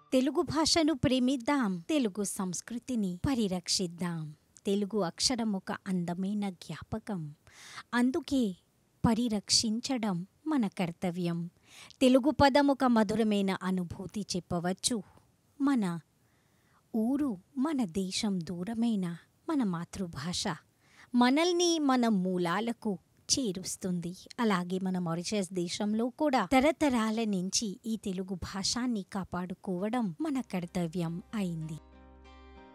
తెలుగు భాషను ప్రేమిద్దాం తెలుగు సంస్కృతిని పరిరక్షిద్దాం తెలుగు అక్షరం ఒక అందమైన జ్ఞాపకం అందుకే పరిరక్షించడం మన కర్తవ్యం తెలుగు పదం ఒక మధురమైన అనుభూతి చెప్పవచ్చు మన ఊరు మన దేశం దూరమైన మన మాతృభాష మనల్ని మన మూలాలకు చేరుస్తుంది అలాగే మన మారిషస్ దేశంలో కూడా తరతరాల నుంచి ఈ తెలుగు భాషాన్ని కాపాడుకోవడం మన కర్తవ్యం అయింది